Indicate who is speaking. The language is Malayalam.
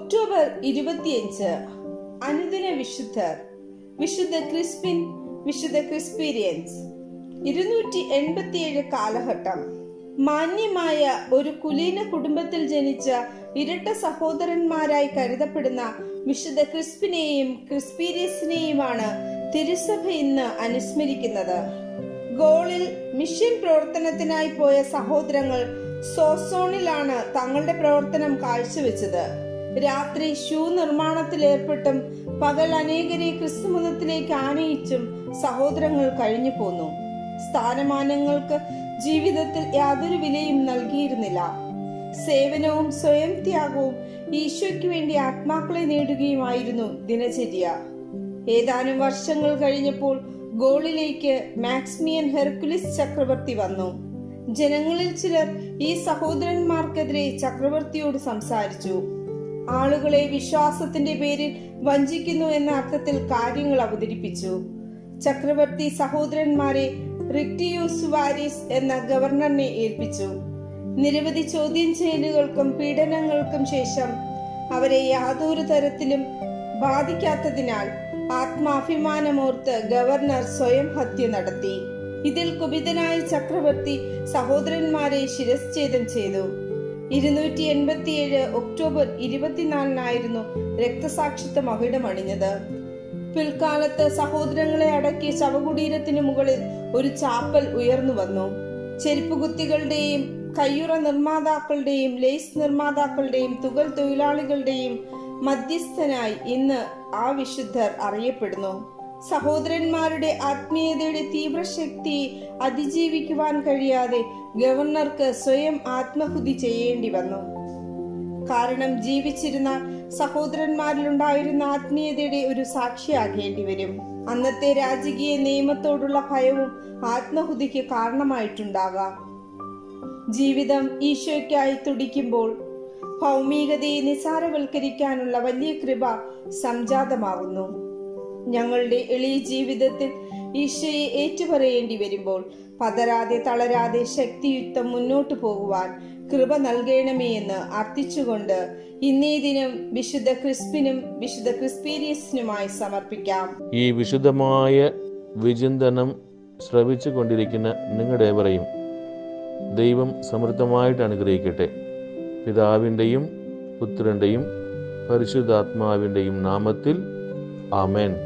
Speaker 1: ഒക്ടോബർ ഇരുപത്തിയഞ്ച് അനുദിന വിശുദ്ധർ വിശുദ്ധ ക്രിസ്പിൻ വിശുദ്ധ ക്രിസ്പീരിയൻസ് ഇരുന്നൂറ്റി എൺപത്തിയേഴ് കാലഘട്ടം മാന്യമായ ഒരു കുലീന കുടുംബത്തിൽ ജനിച്ച ഇരട്ട സഹോദരന്മാരായി കരുതപ്പെടുന്ന വിശുദ്ധ ക്രിസ്പിനെയും ക്രിസ്പീരിയസിനെയുമാണ് തിരുസഭ ഇന്ന് അനുസ്മരിക്കുന്നത് ഗോളിൽ മിഷൻ പ്രവർത്തനത്തിനായി പോയ സഹോദരങ്ങൾ സോസോണിലാണ് തങ്ങളുടെ പ്രവർത്തനം കാഴ്ചവെച്ചത് രാത്രി ഷൂ നിർമ്മാണത്തിൽ ഏർപ്പെട്ടും പകൽ അനേകരെ ക്രിസ്തുമതത്തിലേക്ക് ആനയിച്ചും സഹോദരങ്ങൾ കഴിഞ്ഞു പോന്നു സ്ഥാനമാനങ്ങൾക്ക് ജീവിതത്തിൽ യാതൊരു വിലയും നൽകിയിരുന്നില്ല സേവനവും സ്വയം ത്യാഗവും ഈശോയ്ക്ക് വേണ്ടി ആത്മാക്കളെ നേടുകയുമായിരുന്നു ദിനചര്യ ഏതാനും വർഷങ്ങൾ കഴിഞ്ഞപ്പോൾ ഗോളിലേക്ക് മാക്സ്മിയൻ ഹെർക്കുലിസ് ചക്രവർത്തി വന്നു ജനങ്ങളിൽ ചിലർ ഈ സഹോദരന്മാർക്കെതിരെ ചക്രവർത്തിയോട് സംസാരിച്ചു ആളുകളെ വിശ്വാസത്തിന്റെ പേരിൽ വഞ്ചിക്കുന്നു എന്ന അർത്ഥത്തിൽ കാര്യങ്ങൾ അവതരിപ്പിച്ചു ചക്രവർത്തി സഹോദരന്മാരെ റിക്ടിയൂസ് വാരിസ് എന്ന ഗവർണറിനെ ഏൽപ്പിച്ചു നിരവധി ചോദ്യം ചെയ്യലുകൾക്കും പീഡനങ്ങൾക്കും ശേഷം അവരെ യാതൊരു തരത്തിലും ബാധിക്കാത്തതിനാൽ ആത്മാഭിമാനമോർത്ത് ഗവർണർ സ്വയം ഹത്യ നടത്തി ഇതിൽ കുപിതനായ ചക്രവർത്തി സഹോദരന്മാരെ ശിരശ്ഛേദം ചെയ്തു ഇരുന്നൂറ്റി എൺപത്തിയേഴ് ഒക്ടോബർ ഇരുപത്തിനാലിനായിരുന്നു രക്തസാക്ഷിത്വ മകുടമണിഞ്ഞത് പിൽക്കാലത്ത് സഹോദരങ്ങളെ അടക്കിയ ശവകുടീരത്തിനു മുകളിൽ ഒരു ചാപ്പൽ ഉയർന്നു വന്നു ചെരുപ്പുകുത്തികളുടെയും കയ്യുറ നിർമ്മാതാക്കളുടെയും ലേസ് നിർമ്മാതാക്കളുടെയും തുകൽ തൊഴിലാളികളുടെയും മധ്യസ്ഥനായി ഇന്ന് ആ വിശുദ്ധർ അറിയപ്പെടുന്നു സഹോദരന്മാരുടെ ആത്മീയതയുടെ തീവ്രശക്തി അതിജീവിക്കുവാൻ കഴിയാതെ ഗവർണർക്ക് സ്വയം ആത്മഹുതി ചെയ്യേണ്ടി വന്നു കാരണം ജീവിച്ചിരുന്ന സഹോദരന്മാരിലുണ്ടായിരുന്ന ആത്മീയതയുടെ ഒരു സാക്ഷിയാകേണ്ടി വരും അന്നത്തെ രാജകീയ നിയമത്തോടുള്ള ഭയവും ആത്മഹുതിക്ക് കാരണമായിട്ടുണ്ടാകാം ജീവിതം ഈശോയ്ക്കായി തുടിക്കുമ്പോൾ ഭൗമികതയെ നിസാരവൽക്കരിക്കാനുള്ള വലിയ കൃപ സംജാതമാകുന്നു ഞങ്ങളുടെ എളിയ ജീവിതത്തിൽ ഈശോയെ ഏറ്റുപറയേണ്ടി വരുമ്പോൾ പതരാതെ തളരാതെ ശക്തിയുക്തം മുന്നോട്ടു പോകുവാൻ കൃപ നൽകണമേ എന്ന് അർത്ഥിച്ചുകൊണ്ട് ഇന്നേ ദിനം വിശുദ്ധ ക്രിസ്പിനും വിശുദ്ധ ക്രിസ്പീരിയസിനുമായി സമർപ്പിക്കാം
Speaker 2: ഈ വിശുദ്ധമായ വിചിന്തനം ശ്രവിച്ചു കൊണ്ടിരിക്കുന്ന നിങ്ങളുടെവരെയും ദൈവം സമൃദ്ധമായിട്ട് അനുഗ്രഹിക്കട്ടെ പിതാവിൻ്റെയും പുത്രൻ്റെയും പരിശുദ്ധാത്മാവിൻ്റെയും നാമത്തിൽ ആമേൻ